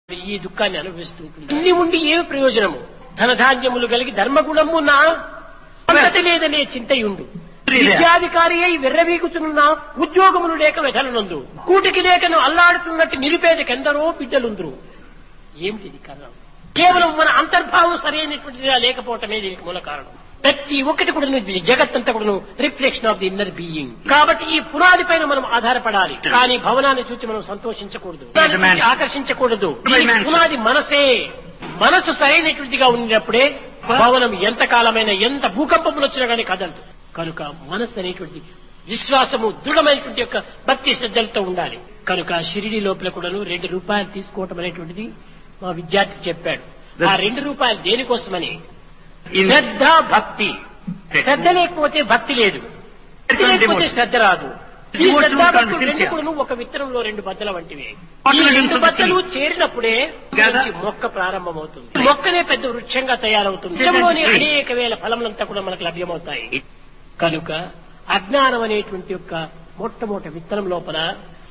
ఈ దుఃఖాన్ని అనుభవిస్తూ ఉంటుంది ఇన్ని ఉండి ఏమి ప్రయోజనము ధనధాన్యములు కలిగి ధర్మగుణము నా అంతటి లేదనే చింతయుండు విద్యాధికారి అయి విర్రవీగుచున్న ఉద్యోగములు లేక వెధలనందు కూటికి లేకను అల్లాడుతున్నట్టు నిరుపేదకెందరో బిడ్డలుందురు ఏమిటిది కారణం కేవలం మన అంతర్భావం సరైనటువంటిదిగా లేకపోవటమే దీనికి మూల కారణం ప్రతి ఒక్కటి కూడా జగత్తంతా కూడా reflection of the inner being కాబట్టి ఈ పునాది పైన మనం ఆధారపడాలి కానీ భవనాన్ని చూసి మనం సంతోషించకూడదు దాన్ని చూసి ఆకర్షించకూడదు దీనికి పునాది మనసే మనసు సరైనటువంటిదిగా ఉన్నప్పుడే భవనం ఎంత కాలమైన ఎంత భూకంపములు వచ్చినా కానీ కదలదు కనుక మనసు అనేటువంటి విశ్వాసము దృఢమైనటువంటి యొక్క భక్తి శ్రద్ధలతో ఉండాలి కనుక షిరిడి లోపల కూడాను రెండు రూపాయలు తీసుకోవటం అనేటువంటిది మా విద్యార్థి చెప్పాడు ఆ రెండు రూపాయలు దేనికోసమని శ్రద్ధ భక్తి శ్రద్ధ లేకపోతే భక్తి లేదు భక్తి లేకపోతే శ్రద్ధ రాదు ఈ శ్రద్ధ భక్తులు రెండు కూడాను ఒక విత్తనంలో రెండు బద్దల వంటివి ఈ రెండు బద్దలు చేరినప్పుడే మంచి మొక్క ప్రారంభమవుతుంది మొక్కనే పెద్ద వృక్షంగా తయారవుతుంది వృక్షంలోని అనేక వేల ఫలములంతా కూడా మనకు లభ్యమవుతాయి కనుక అజ్ఞానం అనేటువంటి యొక్క మొట్టమొదటి విత్తనం లోపల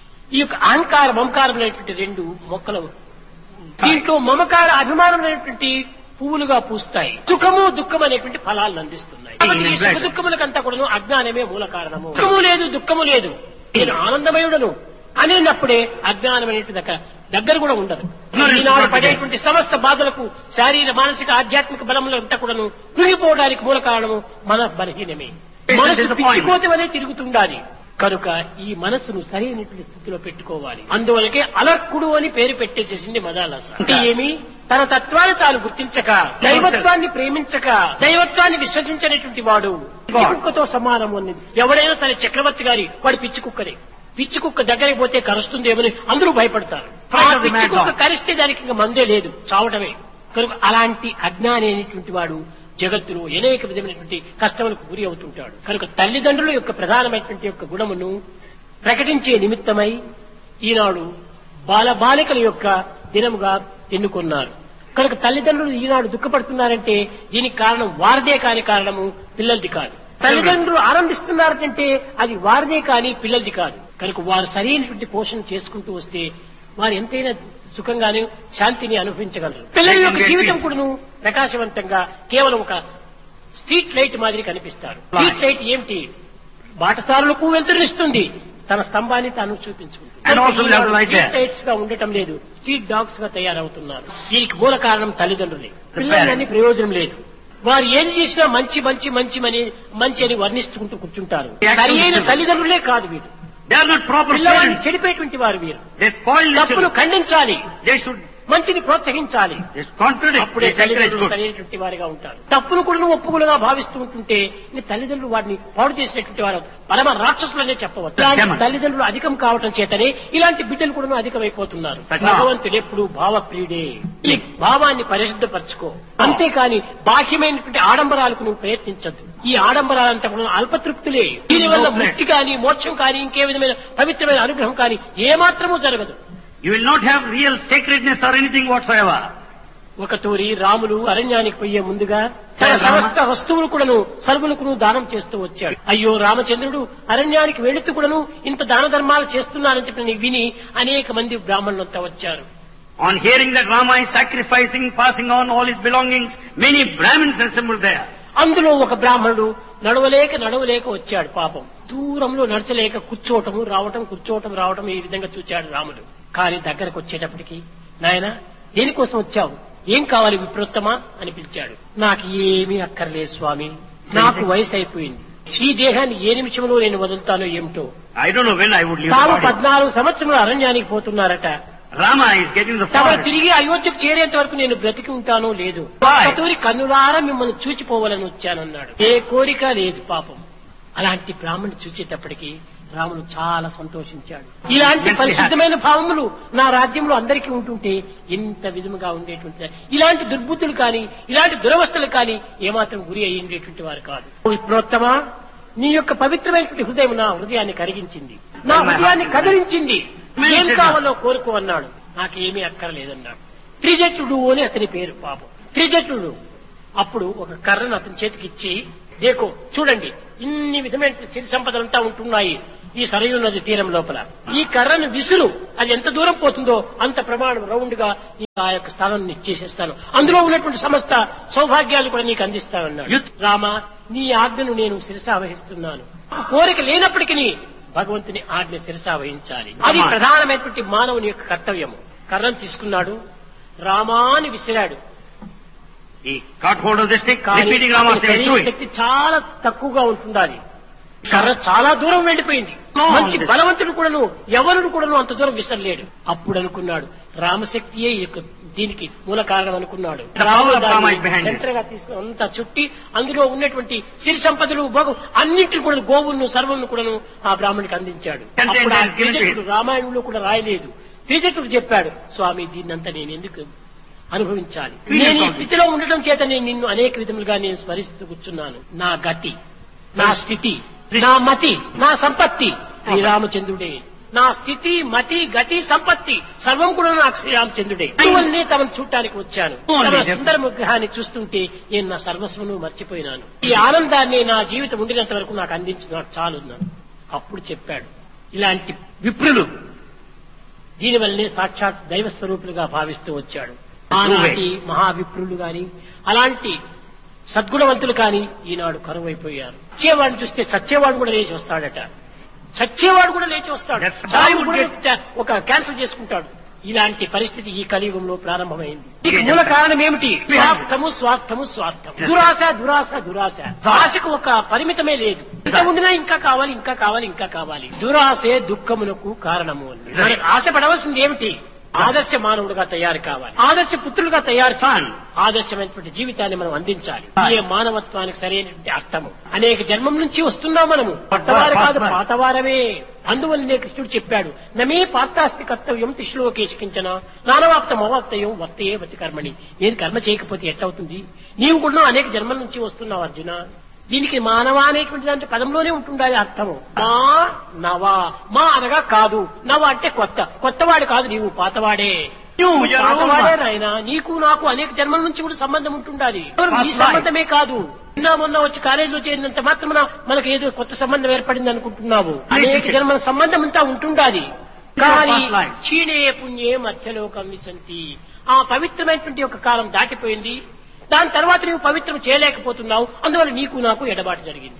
ఈ యొక్క అహంకార మమకారం అనేటువంటి రెండు మొక్కలు దీంట్లో మమకార అభిమానం అనేటువంటి పువ్వులుగా పూస్తాయి సుఖము దుఃఖం అనేటువంటి ఫలాలను అందిస్తున్నాయి కాబట్టి ఈ సుఖ దుఃఖములకంతా కూడా అజ్ఞానమే మూల కారణము సుఖము లేదు దుఃఖము లేదు నేను ఆనందమయుడను అనేటప్పుడే అజ్ఞానం అనేటువంటి దగ్గర దగ్గర కూడా ఉండదు ఈనాడు పడేటువంటి సమస్త బాధలకు శారీర మానసిక ఆధ్యాత్మిక బలములంతా కూడాను కృంగిపోవడానికి మూల కారణము మన బలహీనమే మనసు పిచ్చిపోతే వలె తిరుగుతుండాలి కనుక ఈ మనసును సరైనటువంటి స్థితిలో పెట్టుకోవాలి అందువలకే అలర్కుడు అని పేరు పెట్టేసేసింది మదాలస అంటే ఏమి తన తత్వాన్ని తాను గుర్తించక దైవత్వాన్ని ప్రేమించక దైవత్వాన్ని విశ్వసించనటువంటి వాడు పిచ్చి కుక్కతో సమానము అన్నది ఎవడైనా సరే చక్రవర్తి గారి వాడు పిచ్చి కుక్కనే పిచ్చి కుక్క దగ్గరికి పోతే కరుస్తుందేమని అందరూ భయపడతారు ఆ పిచ్చి కుక్క కరిస్తే దానికి ఇంకా మందే లేదు చావటమే కనుక అలాంటి అజ్ఞాని అనేటువంటి వాడు జగత్తులో అనేక విధమైనటువంటి కష్టములకు గురి అవుతుంటాడు కనుక తల్లిదండ్రుల యొక్క ప్రధానమైనటువంటి యొక్క గుణమును ప్రకటించే నిమిత్తమై ఈనాడు బాల బాలికల యొక్క దినముగా ఎన్నుకున్నారు కనుక తల్లిదండ్రులు ఈనాడు దుఃఖపడుతున్నారంటే దీనికి కారణం వారిదే కాని కారణము పిల్లలది కాదు తల్లిదండ్రులు ఆనందిస్తున్నారంటే అది వారిదే కాని పిల్లలది కాదు కనుక వారు సరైనటువంటి పోషణ చేసుకుంటూ వస్తే వారు ఎంతైనా సుఖంగానే శాంతిని అనుభవించగలరు పిల్లల యొక్క జీవితం కూడాను ప్రకాశవంతంగా కేవలం ఒక స్ట్రీట్ లైట్ మాదిరి కనిపిస్తారు స్ట్రీట్ లైట్ ఏమిటి బాటసారులకు వెళ్తురునిస్తుంది తన స్తంభాన్ని తాను చూపించుకుంటుంది And also we have to light street there. Lights గా ఉండటం లేదు స్ట్రీట్ డాగ్స్ గా తయారవుతున్నారు దీనికి మూల కారణం తల్లిదండ్రులే పిల్లలని ప్రయోజనం లేదు వారు ఏం చేసినా మంచి మంచి మంచి అని మంచి అని వర్ణిస్తుంటూ కూర్చుంటారు సరి అయిన తల్లిదండ్రులే కాదు వీరు They are not proper పిల్లవాడిని parents. చెడిపోయేటువంటి వారు వీరు They spoil the తప్పును children. ఖండించాలి They should మంచిని ప్రోత్సహించాలి they contradict. అప్పుడే They encourage తల్లిదండ్రులు good. సరైనటువంటి వారిగా ఉంటారు తప్పును కూడా ఒప్పుకులుగా భావిస్తూ ఉంటుంటే ఈ తల్లిదండ్రులు వారిని పాడు చేసినటువంటి వారు పరమ రాక్షసులనే చెప్పవచ్చు ఇలాంటి Demons. తల్లిదండ్రులు అధికం కావటం చేతనే ఇలాంటి బిడ్డలు కూడా అధికమైపోతున్నారు Sir. భగవంతుడు ఎప్పుడు భావప్రియుడే ఈ భావాన్ని పరిశుద్ధపరచుకో అంతేకాని బాహ్యమైనటువంటి ఆడంబరాలకు నువ్వు ప్రయత్నించద్దు ఈ ఆడంబరాలంతా కూడా అల్పతృప్తులే దీనివల్ల ముక్తి కానీ మోక్షం కానీ ఇంకే విధమైన పవిత్రమైన అనుగ్రహం కానీ ఏమాత్రమూ జరగదు You will not have real sacredness or anything whatsoever. ఒక తూరి రాములు అరణ్యానికి పోయే ముందుగా తన రామ. సమస్త వస్తువులు కూడాను సరుకులకు దానం చేస్తూ వచ్చాడు అయ్యో రామచంద్రుడు అరణ్యానికి వెళుతూ కూడాను ఇంత దాన ధర్మాలు చేస్తున్నారని చెప్పి నేను విని అనేక మంది బ్రాహ్మణులంతా వచ్చారు On hearing that Rama is sacrificing, passing on all his belongings, many Brahmins assembled there. అందులో ఒక బ్రాహ్మణుడు నడవలేక నడవలేక వచ్చాడు పాపం దూరంలో నడచలేక కూర్చోవటము రావటం కూర్చోవటం రావటం ఈ విధంగా చూచాడు రాముడు కానీ దగ్గరకు వచ్చేటప్పటికి నాయన దేనికోసం వచ్చావు ఏం కావాలి విప్రోత్తమా అని పిలిచాడు నాకు ఏమీ అక్కర్లేదు స్వామి నాకు వయసు అయిపోయింది ఈ దేహాన్ని ఏ నిమిషంలో నేను వదులుతానో ఏమిటో I don't know when I would leave the తాము body. పద్నాలుగు సంవత్సరములు అరణ్యానికి పోతున్నారట Rama is getting the తమ forest. తిరిగి అయోధ్యకు చేరేంత వరకు నేను బ్రతికి ఉంటానో లేదు Why? కతూరి కన్నులారా మిమ్మల్ని చూచిపోవాలని వచ్చానన్నాడు ఏ కోరిక లేదు పాపం అలాంటి బ్రాహ్మణుని చూసేటప్పటికి రాముడు చాలా సంతోషించాడు ఇలాంటి Yes, పరిశుద్ధమైన భావములు నా రాజ్యంలో అందరికీ ఉంటుంటే ఎంత విధముగా ఉండేటువంటి ఇలాంటి దుర్బుద్ధులు కానీ ఇలాంటి దురవస్థలు కానీ ఏమాత్రం గురి అయి ఉండేటువంటి వారు కాదు ఓ విప్రోత్తమా నీ యొక్క పవిత్రమైనటువంటి హృదయం నా హృదయాన్ని కరిగించింది నా హృదయాన్ని కదిలించింది ఏం కావాలో కోరుకో అన్నాడు నాకేమీ అక్కర్లేదన్నాడు త్రిజటుడు అని అతని పేరు పాపం త్రిజటుడు అప్పుడు ఒక కర్రను అతని చేతికి ఇచ్చి దేకో చూడండి ఇన్ని విధమైన సిరి సంపదలంతా ఉంటున్నాయి ఈ సరయు నది తీరం లోపల ఈ కర్రను విసురు అది ఎంత దూరం పోతుందో అంత ప్రమాణం రౌండ్ గా ఈ ఆ యొక్క స్థలం నిశ్చేసేస్తాను అందులో ఉన్నటువంటి సమస్త సౌభాగ్యాలు కూడా నీకు అందిస్తానన్నాడు యుత్. రామ నీ ఆజ్ఞను నేను శిరసావహిస్తున్నాను కోరిక లేనప్పటికీ భగవంతుని ఆజ్ఞ శిరసావహించాలి అది Come on. ప్రధానమైనటువంటి మానవుని యొక్క కర్తవ్యము కర్రను తీసుకున్నాడు రామాని విసిరాడు He caught hold of the stick, కానీ repeating Rama అతని said, శరీర do it. శక్తి చాలా తక్కువగా ఉంటుండాలి కర్ర చాలా దూరం వెళ్ళిపోయింది No, మంచి this- బలవంతుడు కూడాను ఎవరుడు కూడాను అంత దూరం విసరలేడు అప్పుడు అనుకున్నాడు రామశక్తియే ఈ యొక్క దీనికి మూల కారణం అనుకున్నాడు The power of Rama is behind it. చంచరగా తీసుకుని అంతా చుట్టి అందులో ఉన్నటువంటి సిరి సంపదలు భోగం అన్నింటిని కూడా గోవులను సర్వలను కూడాను ఆ బ్రాహ్మణికి అందించాడు Content అప్పుడు ఆ has given to him. త్రిజటుడు రామాయణంలో కూడా రాయలేదు త్రిజటుడు చెప్పాడు స్వామి దీన్నంతా నేను ఎందుకు అనుభవించాలి Please నేను ఈ don't. స్థితిలో ఉండటం చేత నేను నిన్ను అనేక విధములుగా నేను స్మరిస్తూ కూర్చున్నాను నా గతి నా స్థితి నా మతి నా సంపత్తి శ్రీరామచంద్రుడే నా స్థితి మతి గతి సంపత్తి సర్వం కూడా నాకు శ్రీరామచంద్రుడే అందువల్లనే తమను చూడటానికి వచ్చాను Oh, తమ నిజం. సుందర విగ్రహాన్ని చూస్తుంటే నేను నా సర్వస్వను మర్చిపోయినాను ఈ ఆనందాన్ని నా జీవితం ఉండినంత వరకు నాకు అందించిన నాకు చాలు అన్నాను అప్పుడు చెప్పాడు ఇలాంటి విప్రులు దీనివల్లనే సాక్షాత్ దైవ స్వరూపులుగా భావిస్తూ వచ్చాడు ఆనాటి మహావిప్రులు గాని అలాంటి సద్గుణవంతులు కాని ఈనాడు కరువైపోయారు చచ్చేవాడిని చూస్తే చచ్చేవాడు కూడా లేచి వస్తాడట చచ్చేవాడు కూడా లేచి వస్తాడు That's why చావు would కూడా get- ఒక క్యాన్సిల్ చేసుకుంటాడు ఇలాంటి పరిస్థితి ఈ కలియుగంలో ప్రారంభమైంది దీనికి మూల కారణం ఏమిటి స్వార్థము స్వార్థము స్వార్థము దురాశ దురాశ దురాశ ఆశకు ఒక పరిమితమే లేదు ఇంత ఉండినా ఇంకా కావాలి ఇంకా కావాలి ఇంకా కావాలి దురాశే దుఃఖమునకు కారణము అని మనకు ఆశపడవలసింది ఏమిటి ఆదర్శ మానవుడిగా తయారు కావాలి ఆదర్శ పుత్రులుగా తయారు చేయాలి ఆదర్శమైనటువంటి జీవితాన్ని మనం అందించాలి ఇదే మానవత్వానికి సరైనటువంటి అర్థము అనేక జన్మం నుంచి వస్తున్నాం మనము పట్టవారు కాదు పాతవారమే అందువల్లనే కృష్ణుడు చెప్పాడు నమే పార్థాస్తి కర్తవ్యం తిశ్లోకేశికించన నానవాప్తం అవాప్తయం వర్తయే వతి కర్మని నేను కర్మ చేయకపోతే ఎట్టవుతుంది నీవు కూడా అనేక జన్మల నుంచి వస్తున్నావు అర్జున దీనికి మానవ అనేటువంటి దాంట్లో పదంలోనే ఉంటుండాలి అర్థము మా నవా మా అనగా కాదు నవ అంటే కొత్త కొత్తవాడు కాదు నీవు పాతవాడే You, your own పాతవాడే one. నాయన నీకు నాకు అనేక జన్మల నుంచి కూడా సంబంధం ఉంటుండాలి That's ఈ right. సంబంధమే కాదు నిన్న మొన్న వచ్చి కాలేజీలో చేరినంత మాత్రం మనకు ఏదో కొత్త సంబంధం ఏర్పడింది అనుకుంటున్నావు అనేక జన్మల సంబంధం అంతా ఉంటుండాలి కానీ past lives. క్షీణే పుణ్యే మధ్యలోకం విసంతి ఆ పవిత్రమైనటువంటి ఒక కాలం దాటిపోయింది దాని తర్వాత నువ్వు పవిత్రం చేయలేకపోతున్నావు అందువల్ల నీకు నాకు ఎడబాటు జరిగింది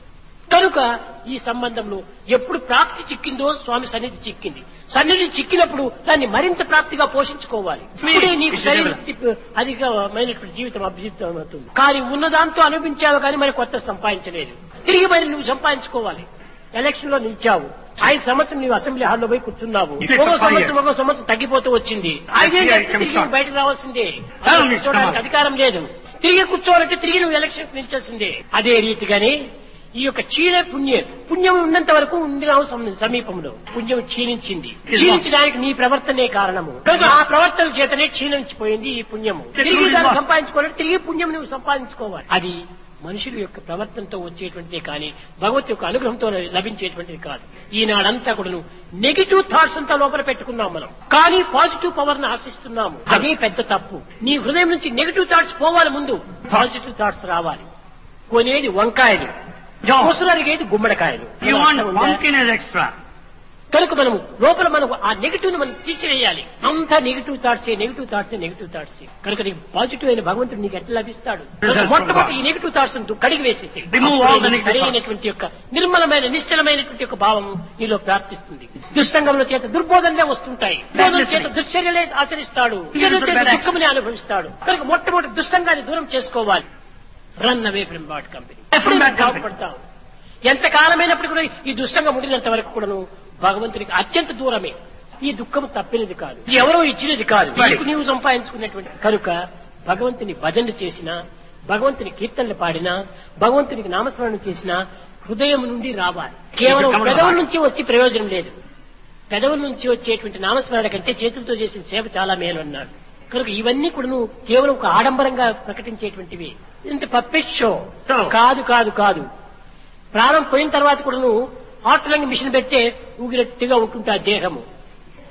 కనుక ఈ సంబంధంలో ఎప్పుడు ప్రాప్తి చిక్కిందో స్వామి సన్నిధి చిక్కింది సన్నిధి చిక్కినప్పుడు దాన్ని మరింత ప్రాప్తిగా పోషించుకోవాలి ఇప్పుడే నీకు సరైన అధికమైనటువంటి జీవితం అభిజితం అవుతుంది కానీ ఉన్నదాంతో అనుభవించావు కానీ మరి కొత్త సంపాదించలేదు తిరిగి మరి నువ్వు సంపాదించుకోవాలి ఎలక్షన్ లో నిలిచావు ఐదు సంవత్సరం నీవు అసెంబ్లీ హాల్లో పోయి కూర్చున్నావు It takes ఒక five సంవత్సరం years. ఒక సంవత్సరం తగ్గిపోతూ వచ్చింది ఐదేళ్ళు years అయితే comes తిరిగి on. బయటకు రావాల్సిందే Tell me, కూర్చోడానికి come on. అధికారం లేదు తిరిగి కూర్చోవాలంటే తిరిగి నువ్వు ఎలక్షన్ నిలిచాల్సిందే అదే రీతిగానే ఈ యొక్క క్షీణ పుణ్యం పుణ్యం ఉన్నంత వరకు ఉండినావు సమ- సమీపంలో పుణ్యం క్షీణించింది క్షీణించడానికి నీ ప్రవర్తనే కారణము కనుక ఆ ప్రవర్తన చేతనే క్షీణించిపోయింది ఈ పుణ్యము తిరిగి దాన్ని సంపాదించుకోవాలి తిరిగి పుణ్యం నువ్వు సంపాదించుకోవాలి అది మనుషుల యొక్క ప్రవర్తనతో వచ్చేటువంటిదే కానీ భగవత్ యొక్క అనుగ్రహంతో లభించేటువంటిది కాదు ఈనాడంతా కూడా నెగిటివ్ థాట్స్ అంతా లోపల పెట్టుకున్నాం మనం కానీ పాజిటివ్ పవర్ ని ఆశిస్తున్నాము అదే పెద్ద తప్పు నీ హృదయం నుంచి నెగిటివ్ థాట్స్ పోవాలి ముందు పాజిటివ్ థాట్స్ రావాలి కొనేది వంకాయలు కోసులరిగేది గుమ్మడికాయలు You want అర్థం ఉందా? pumpkin as extra. కనుక మనము లోపల మనకు ఆ నెగిటివ్ ని మనం తీసివేయాలి అంతా negative thoughts negative thoughts negative thoughts కనుక నీకు పాజిటివ్ అయిన భగవంతుడు నీకు ఎట్లా లభిస్తాడు కనుక మొట్టమొదటి ఈ నెగిటివ్ థాట్స్ కడిగి వేసేసి Remove all the negative సరైనటువంటి యొక్క నిర్మలమైన నిశ్చలమైనటువంటి యొక్క భావం నీలో ప్రార్థిస్తుంది దుస్సంగముల చేత దుర్బోధనలే వస్తుంటాయి దుర్బోధన చేత దుశ్చర్యలే ఆచరిస్తాడు దుశ్చర్యల చేత దుఃఖముని అనుభవిస్తాడు కనుక మొట్టమొదటి దుస్సంగాన్ని దూరం చేసుకోవాలి run away from bad company ఎప్పుడు From bad company. బాగుపడతావు ఎంత కాలమైనప్పుడు కూడా ఈ దుస్సంగం ఉండినంత వరకు కూడాను భగవంతునికి అత్యంత దూరమే ఈ దుఃఖం తప్పినది కాదు ఇది ఎవరో ఇచ్చినది కాదు Right. నీకు నీవు సంపాదించుకున్నటువంటి కనుక భగవంతుని భజనలు చేసినా భగవంతుని కీర్తనలు పాడినా భగవంతునికి నామస్మరణ చేసినా హృదయం నుండి రావాలి కేవలం come from పెదవుల heart. నుంచి వచ్చి ప్రయోజనం లేదు పెదవుల నుంచి వచ్చేటువంటి నామస్మరణ కంటే చేతులతో చేసిన సేవ చాలా మేలు అన్నాడు కనుక ఇవన్నీ కూడా నువ్వు కేవలం ఒక ఆడంబరంగా ప్రకటించేటువంటివి ఇంత పప్పెట్ షో So. కాదు కాదు కాదు ప్రాణం పోయిన తర్వాత కూడా నువ్వు హార్ట్ లంగ్ మిషన్ పెడితే ఊగినట్టుగా ఉంటుంటా దేహము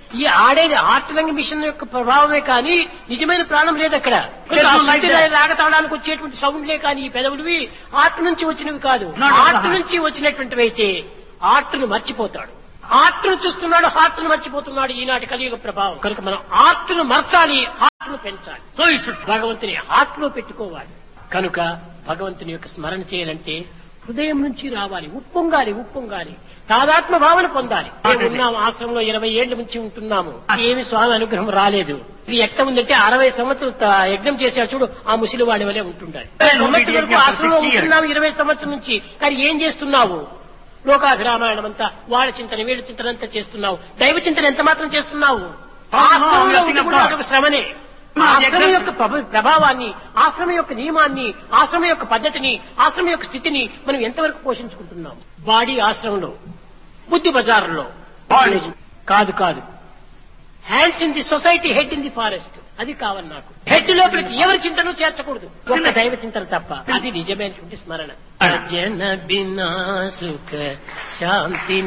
ఈ ఆడేది ఆర్ట్ మిషన్ యొక్క ప్రభావమే కానీ నిజమైన ప్రాణం లేదు అక్కడ There's no life there. రాగతాడానికి వచ్చేటువంటి సౌండ్లే కానీ ఈ పెదవుడివి ఆర్ట్ నుంచి వచ్చినవి కాదు Not of the art heart. నుంచి వచ్చినటువంటివి అయితే ఆర్ట్ ను మర్చిపోతాడు ఆర్ట్ ను చూస్తున్నాడు హార్ట్ ను మర్చిపోతున్నాడు ఈనాటి కలియుగ ప్రభావం కనుక మనం ఆర్ట్ ను మర్చాలి హార్ట్ ను పెంచాలి So you should భగవంతుని హార్ట్ లో పెట్టుకోవాలి కనుక భగవంతుని యొక్క స్మరణ చేయాలంటే హృదయం నుంచి రావాలి ఉప్పొంగాలి ఉప్పొంగాలి తాదాత్మ భావన పొందాలి మేము ఉన్నాము ఆశ్రమంలో ఇరవై ఏళ్ల నుంచి ఉంటున్నాము ఏమి స్వామి అనుగ్రహం రాలేదు ఇది ఎక్కడ ఉందంటే అరవై సంవత్సరం త- యజ్ఞం చేశాడు చూడు ఆ ముసలి వాడి వలె ఉంటుండాలి సంవత్సరం వరకు ఆశ్రమంలో ఉంటున్నాము ఇరవై సంవత్సరం నుంచి కానీ ఏం చేస్తున్నావు లోకాభిరామాయణం అంతా వాళ్ళ చింతన వీళ్ళ చింతన అంతా చేస్తున్నావు దైవ చింతన ఎంత మాత్రం చేస్తున్నావు ఆశ్రమంలో ఉండి కూడా అదొక శ్రమనే ఆశ్రమం యొక్క ప్రభ- ప్రభావాన్ని ఆశ్రమం యొక్క నియమాన్ని ఆశ్రమం యొక్క పద్ధతిని ఆశ్రమం యొక్క స్థితిని మనం ఎంతవరకు పోషించుకుంటున్నాం బాడీ ఆశ్రమంలో బుద్ధి బజార్లో Body. కాదు కాదు hands in the society head in the forest అది కావాలి నాకు హెడ్ లోపలికి ఎవరి చింతను చేర్చకూడదు ఒక్క దైవ చింతన తప్ప అది నిజమైనటువంటి స్మరణ జన బినా సుఖ శాంతి